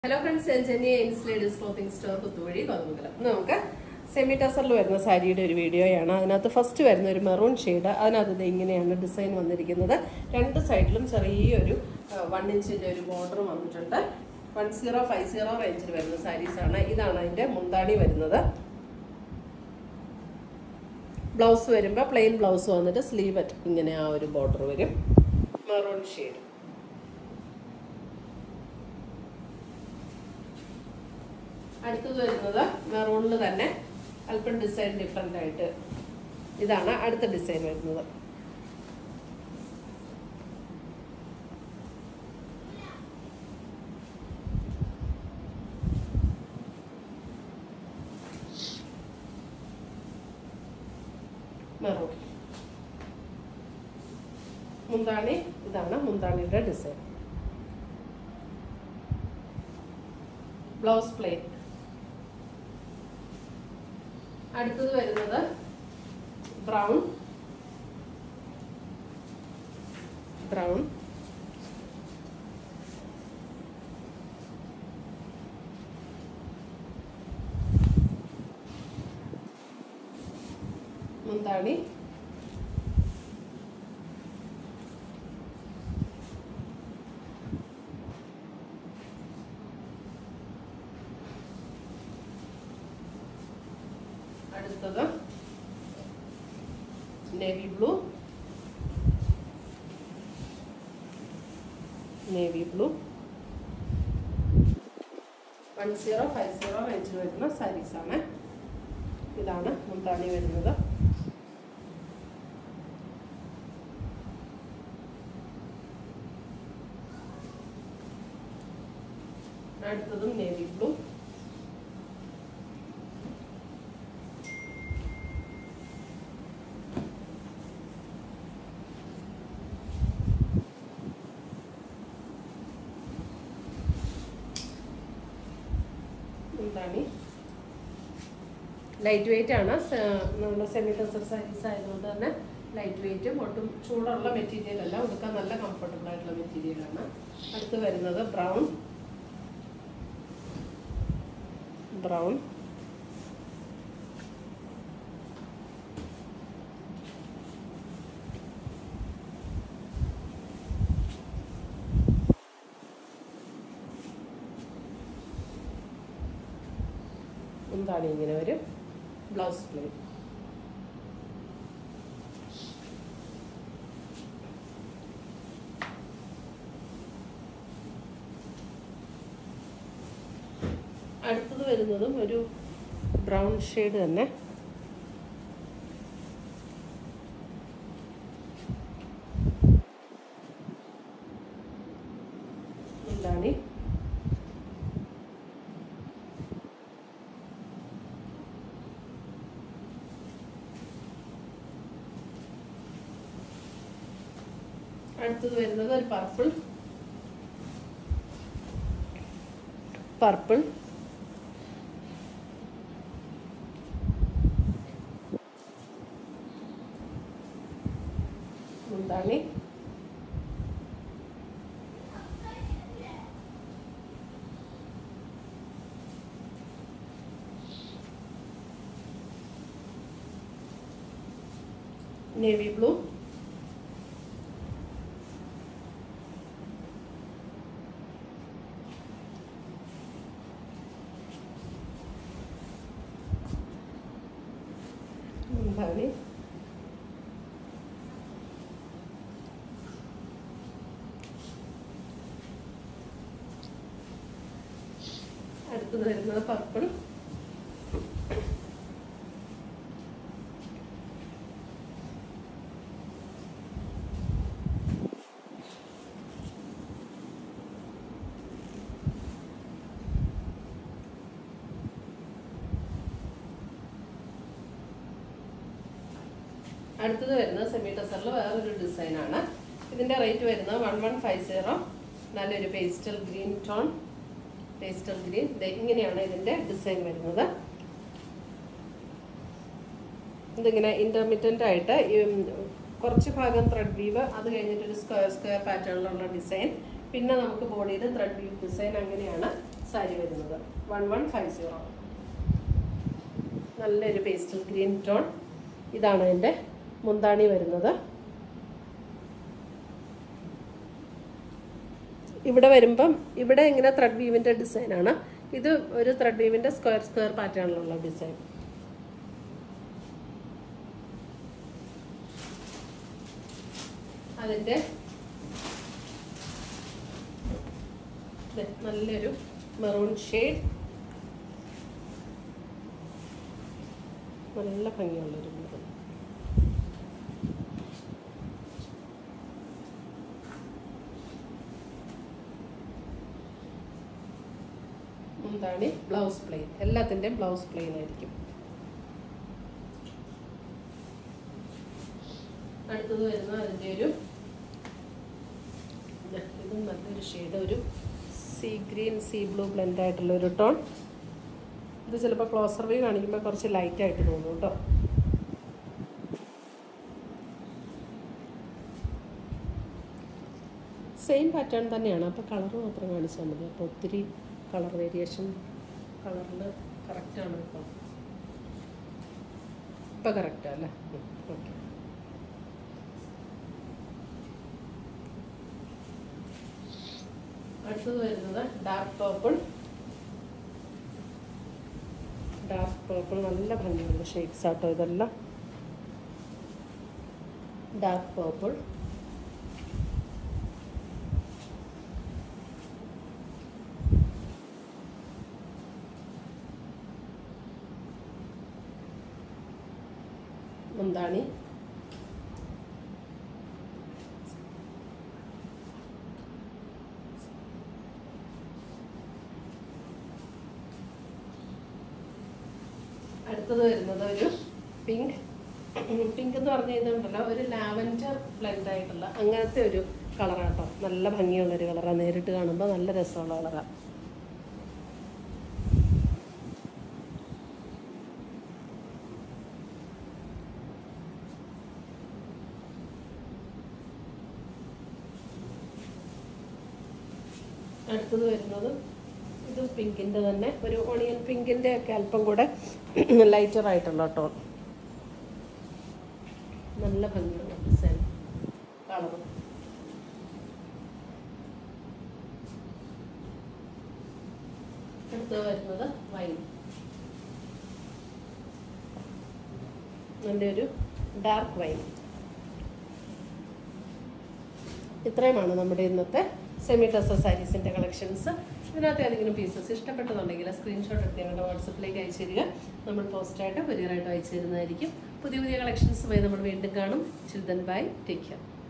hello friends ഞാൻ Jenny എയിൻസ് ladies clothing store Kuthuvazhi Kothamangalam ഇന്ന് നമുക്ക് സെമി ടസറിൽ വരുന്ന സാരിയുടെ ഒരു വീഡിയോയാണ് അതിനകത്ത് ഫസ്റ്റ് വരുന്ന ഒരു മെറൂൺ ഷെയ്ഡ് അതിനകത്ത് ഇത് ഇങ്ങനെയാണ് ഡിസൈൻ വന്നിരിക്കുന്നത് രണ്ട് സൈഡിലും ചെറിയൊരു വൺ ഇഞ്ചിൻ്റെ ഒരു ബോർഡർ വന്നിട്ടുണ്ട് വൺ സീറോ ഫൈവ് സീറോ റേഞ്ചിൽ വരുന്ന സാരീസാണ് ഇതാണ് അതിൻ്റെ മുന്താണി വരുന്നത് ബ്ലൗസ് വരുമ്പോൾ പ്ലെയിൻ ബ്ലൗസ് വന്നിട്ട് സ്ലീവ് ഇങ്ങനെ ആ ഒരു ബോർഡർ വരും മെറൂൺ ഷെയ്ഡ് അടുത്തത് വരുന്നത് മെറൂണിൽ തന്നെ അല്പം ഡിസൈൻ ഡിഫറെൻ്റ് ആയിട്ട് ഇതാണ് അടുത്ത ഡിസൈൻ വരുന്നത് മെറൂൺ മുന്താണി ഇതാണ് മുന്താണിയുടെ ഡിസൈൻ ബ്ലൗസ് പ്ലെയിൻ അടുത്തത് വരുന്നത് ബ്രൗൺ ബ്രൗൺ മുന്താണി അടുത്തത് navy blue navy blue one zero five zero റേഞ്ചിൽ വരുന്ന സാരീസാണ് ഇതാണ് മുന്താണി വരുന്നത് അടുത്തതും നേവി ബ്ലൂ എന്താണ് ലൈറ്റ് വെയിറ്റ് ആണ് സ- നമ്മുടെ സെമി ടെസർ സാരീസ് ആയതുകൊണ്ട് തന്നെ ലൈറ്റ് വെയിറ്റും ഒട്ടും ചൂടുള്ള മെറ്റീരിയൽ അല്ല ഉടുക്കാൻ നല്ല കംഫർട്ടബിൾ ആയിട്ടുള്ള മെറ്റീരിയൽ ആണ് അടുത്ത് വരുന്നത് ബ്രൗൺ ബ്രൗൺ എന്താണ് ഇങ്ങനെ വരും ബ്ലൗസ് പ്ലെയിൻ അടുത്തത് വരുന്നതും ഒരു ബ്രൗൺ ഷെയ്ഡ് തന്നെ എന്താണ് അടുത്തത് വരുന്നത് ഒരു പർപ്പിൾ പർപ്പിൾ മുന്താണി നേവി ബ്ലൂ മുന്താണി അടുത്തത് വരുന്നത് പർപ്പിൾ അടുത്തത് വരുന്നത് സെമി ടെസറിൽ വേറൊരു ഡിസൈനാണ് ഇതിൻ്റെ റേറ്റ് വരുന്നത് വൺ വൺ ഫൈവ് സീറോ നല്ലൊരു pastel green tone pastel green ഇങ്ങനെയാണ് ഇതിൻ്റെ ഡിസൈൻ വരുന്നത് ഇതിങ്ങനെ ഇൻ്റർമീഡിയൻ്റ് ആയിട്ട് ഈ, ഉം, കുറച്ച് ഭാഗം ത്രെഡ് വീവ് അത് കഴിഞ്ഞിട്ട് ഒരു സ്ക്വയർ സ്ക്വയർ പാറ്റേണിലുള്ള ഡിസൈൻ പിന്നെ നമുക്ക് ബോഡിയിൽ ത്രെഡ് വീവ് ഡിസൈൻ അങ്ങനെയാണ് സാരി വരുന്നത് വൺ വൺ ഫൈവ് സീറോ നല്ലൊരു പേസ്റ്റൽ ഗ്രീൻ ടോൺ ഇതാണ് അതിൻ്റെ മുന്താണി വരുന്നത് ഇവിടെ വരുമ്പം ഇവിടെ ഇങ്ങനെ ത്രെഡ് വീവിൻ്റെ ഡിസൈനാണ് ഇത് ഒരു ത്രെഡ് വീവിൻ്റെ സ്ക്വയർ സ്ക്വയർ പാറ്റേണിലുള്ള ഡിസൈൻ അതിൻ്റെ ദേ, നല്ലൊരു മെറൂൺ ഷെയ്ഡ് നല്ല ഭംഗിയുള്ളൊരു മെറൂൺ എന്താണ് ബ്ലൗസ് പ്ലെയിൻ എല്ലാത്തിൻ്റെയും ബ്ലൗസ് പ്ലെയിൻ ആയിരിക്കും അടുത്തത് വരുന്ന അതിൻ്റെ ഒരു ദേ, ഇതും നല്ലൊരു ഷെയ്ഡ് ഒരു sea green sea blue blend ആയിട്ടുള്ള ഒരു ടോൺ ഇത് ചിലപ്പോൾ ക്ലോസർ വ്യൂ കാണിക്കുമ്പോൾ കുറച്ച് ലൈറ്റ് ആയിട്ട് തോന്നും കേട്ടോ സെയിം പാറ്റേൺ തന്നെയാണ് അപ്പോൾ കളർ മാത്രം കാണിച്ചാൽ മതി അപ്പോൾ ഒത്തിരി കളർ വേരിയേഷൻ കളറിൽ കറക്റ്റാണ് ഇപ്പോൾ ഇപ്പം കറക്റ്റാ അല്ലേ ഓക്കെ അടുത്തത് വരുന്നത് ഡാർക്ക് പേർപ്പിൾ ഡാർക്ക് പേർപ്പിൾ നല്ല ഭംഗിയുള്ള ഷെയ്ഡ്സ് ആട്ടോ ഇതെല്ലാം ഡാർക്ക് പേർപ്പിൾ മുന്താണി അടുത്തത് വരുന്നത് ഒരു പിങ്ക് പിങ്ക് എന്ന് പറഞ്ഞു കഴിഞ്ഞാൽ ഒരു ലാവൻഡർ ബ്ലെൻഡ് ആയിട്ടുള്ള അങ്ങനത്തെ ഒരു കളറാട്ടോ നല്ല ഭംഗിയുള്ള ഒരു കളറാണ് നേരിട്ട് കാണുമ്പോൾ നല്ല രസമുള്ള കളറാണ് അടുത്തത് വരുന്നത് ഇത് പിങ്കിൻ്റെ തന്നെ ഒരു ഓണിയൻ പിങ്കിൻ്റെ ഒക്കെ അല്പം കൂടെ ലൈറ്റർ ആയിട്ടുള്ള ടോൺ നല്ല ഭംഗിയുള്ള ഡിസൈൻ കളറും അടുത്തത് വരുന്നത് വൈൻ നല്ലൊരു ഡാർക്ക് വൈൻ ഇത്രയുമാണ് നമ്മുടെ ഇന്നത്തെ സെമി ടസ സാരീസിൻ്റെ കളക്ഷൻസ് ഇതിനകത്ത് ഏതെങ്കിലും പീസസ് ഇഷ്ടപ്പെട്ടതുണ്ടെങ്കിൽ സ്ക്രീൻഷോട്ട് എടുത്ത് ഞങ്ങളുടെ വാട്സപ്പിലേക്ക് അയച്ചു തരിക നമ്മൾ പോസ്റ്റായിട്ട് കൊറിയറായിട്ട് അയച്ചു തരുന്നതായിരിക്കും പുതിയ പുതിയ കളക്ഷൻസുമായി നമ്മൾ വീണ്ടും കാണും ചിൽഡ്രൻ ബൈ ടേക്ക് കെയർ